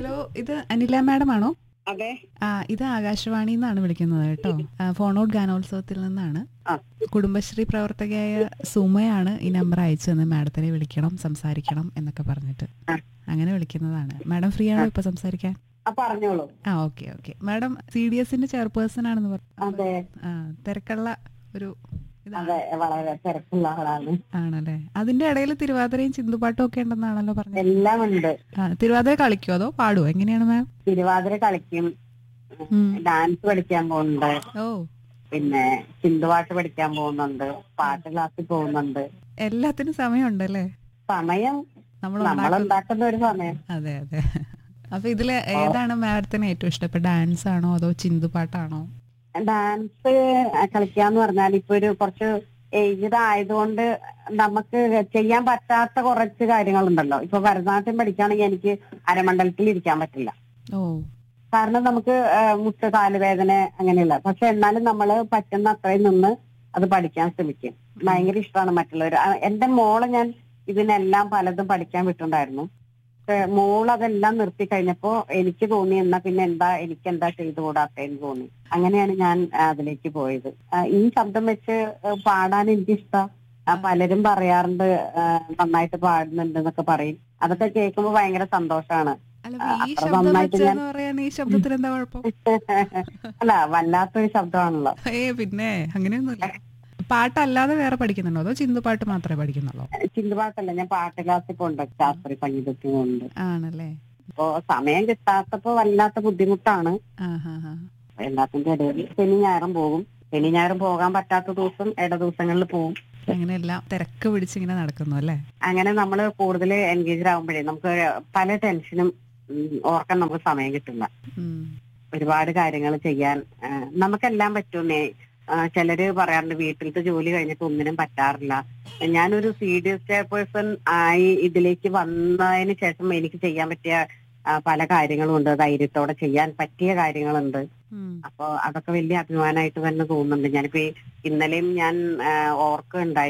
Hello ഇത് Anila madam ആണോ അതെ ആ ഇത് ആകാശവാണി എന്നാണ് വിളിക്കുന്നത് കേട്ടോ ആ, ഫോൺ ഔട്ട് ഗാനോത്സവത്തിൽ നിന്നാണ് ആ. കുടുംബശ്രീ പ്രവർത്തകയായ സുമയാണ് ഈ നമ്പർ അയച്ചു തന്നെ മാഡത്തിനെ വിളിക്കണം സംസാരിക്കണം എന്നൊക്കെ പറഞ്ഞിട്ട് ആ. അങ്ങനെ വിളിക്കുന്നതാണ് മാഡം ഫ്രീ ആണോ ഇപ്പൊ സംസാരിക്കാൻ ആ പറഞ്ഞോളൂ ആ okay okay madam C D എസിന്റെ ചെയർപേഴ്സൺ ആണെന്ന് പറഞ്ഞു അതെ ആ തിരക്കുള്ള ഒരു ഇതാണ് അതെ വളരെ തിരക്കുള്ള ആളാണ് ആണല്ലേ അതിന്റെ ഇടയിൽ തിരുവാതിരയും ചിന്തുപാട്ടും ഒക്കെ ഉണ്ടെന്നാണല്ലോ പറഞ്ഞത് എല്ലാം ഉണ്ട് ആ തിരുവാതിര കളിക്കുമോ അതോ പാടുവോ എങ്ങനെയാണ് മാം തിരുവാതിര കളിക്കും ഉം. ഡാൻസ് പഠിക്കാൻ പോകുന്നുണ്ട് ഓ പിന്നെ ചിന്തുപാട്ട് പഠിക്കാൻ പോകുന്നുണ്ട് പാട്ട് ക്ലാസ്സിൽ പോകുന്നുണ്ട് എല്ലാത്തിനും സമയമുണ്ടല്ലേ സമയം നമ്മൾ നമ്മൾ ഉണ്ടാക്കുന്ന- ഉണ്ടാക്കുന്ന ഒരു സമയം അതെ അതെ അപ്പൊ ഇതില് ഏതാണ് മാഡത്തിന് ഏറ്റവും ഇഷ്ടം ഇപ്പൊ ഡാൻസ് ആണോ അതോ ചിന്തുപാട്ടാണോ ഡാൻസ് കളിക്കാന്ന് പറഞ്ഞാൽ ഇപ്പൊ ഒരു കുറച്ച് ഏജ്ഡ് ആയതുകൊണ്ട് നമുക്ക് ചെയ്യാൻ പറ്റാത്ത കുറച്ച് കാര്യങ്ങളുണ്ടല്ലോ ഇപ്പൊ ഭരതനാട്യം പഠിക്കുകയാണെങ്കിൽ എനിക്ക് അരമണ്ഡലത്തിൽ ഇരിക്കാൻ പറ്റില്ല ഓ കാരണം നമുക്ക് ആ, മുട്ട് കാലുവേദന അങ്ങനെയുള്ള പക്ഷെ എന്നാലും നമ്മൾ പറ്റുന്ന അത്രയും നിന്ന് അത് പഠിക്കാൻ ശ്രമിക്കും ഭയങ്കര ഇഷ്ടമാണ് മറ്റുള്ളവർ ആ, എന്റെ മോളെ ഞാൻ ഇതിനെല്ലാം പലതും പഠിക്കാൻ വിട്ടുണ്ടായിരുന്നു പക്ഷെ മോൾ അതെല്ലാം നിർത്തി കഴിഞ്ഞപ്പോ എനിക്ക് തോന്നി എന്നാ പിന്നെ എന്താ എനിക്ക് എന്താ ചെയ്തുകൂടാത്തേന്ന് തോന്നി അങ്ങനെയാണ് ഞാൻ ആ, അതിലേക്ക് പോയത് ആ, ഈ ശബ്ദം വെച്ച് ആ, പാടാൻ എനിക്കിഷ്ടം പലരും പറയാറുണ്ട് ആ, നന്നായിട്ട് പാടുന്നുണ്ട് എന്നൊക്കെ പറയും അതൊക്കെ കേൾക്കുമ്പോൾ ഭയങ്കര സന്തോഷമാണ് അല്ല ആ, ഈ അത്ര ശബ്ദം നന്നായിട്ട് ഞാൻ- വെച്ചെന്ന് പറയാൻ ഈ ശബ്ദത്തിന് എന്താ കുഴപ്പം അല്ല വല്ലാത്തൊരു ശബ്ദമാണല്ലോ ഏ പിന്നെ അങ്ങനെയൊന്നുമില്ല പാട്ടല്ലാതെ വേറെ പഠിക്കുന്നുണ്ടോ അതോ ചിന്തുപാട്ട് മാത്രമേ പഠിക്കുന്നുള്ളൂ ചിന്തുപാട്ടല്ല ഞാൻ പാട്ട് ക്ലാസ്സിൽ പോകുന്നുണ്ട് ശാസ്ത്രീയ സംഗീതത്തിനുണ്ട് ആണല്ലേ അപ്പോ സമയം കിട്ടാത്തപ്പോ വല്ലാത്ത ബുദ്ധിമുട്ടാണ് ആ ഹാ ഹാ എല്ലാത്തിന്റെ ഇടയിൽ ശനി ഞായറും പോകും ശനി ഞായറും പോകാൻ പറ്റാത്ത ദിവസം ഇട ദിവസങ്ങളിൽ പോകും അങ്ങനെ എല്ലാം തിരക്ക് പിടിച്ചിങ്ങനെ നടക്കുന്നു അല്ലേ അങ്ങനെ നമ്മൾ കൂടുതൽ എൻഗേജ് ആകുമ്പോഴേ നമുക്ക് പല ടെൻഷനും ഉം, ഓർക്കാൻ നമുക്ക് സമയം കിട്ടില്ല ഉം. ഒരുപാട് കാര്യങ്ങൾ ചെയ്യാൻ ആ, നമുക്കെല്ലാം പറ്റുന്നേ ആ, ചിലര് പറയാറുണ്ട് വീട്ടിലത്തെ ജോലി കഴിഞ്ഞിട്ട് ഒന്നിനും പറ്റാറില്ല ഞാനൊരു സി ഡി എസ് ചെയർപേഴ്സൺ ആയി ഇതിലേക്ക് വന്നതിന് ശേഷം എനിക്ക് ചെയ്യാൻ പറ്റിയ ആ, പല കാര്യങ്ങളും ഉണ്ട് ധൈര്യത്തോടെ ചെയ്യാൻ പറ്റിയ കാര്യങ്ങളുണ്ട് ഉം. അപ്പൊ അതൊക്കെ വലിയ അഭിമാനമായിട്ട് തന്നെ തോന്നുന്നുണ്ട് ഞാനിപ്പോ ഈ ഇന്നലെയും ഞാൻ ഓർക്കുണ്ടായി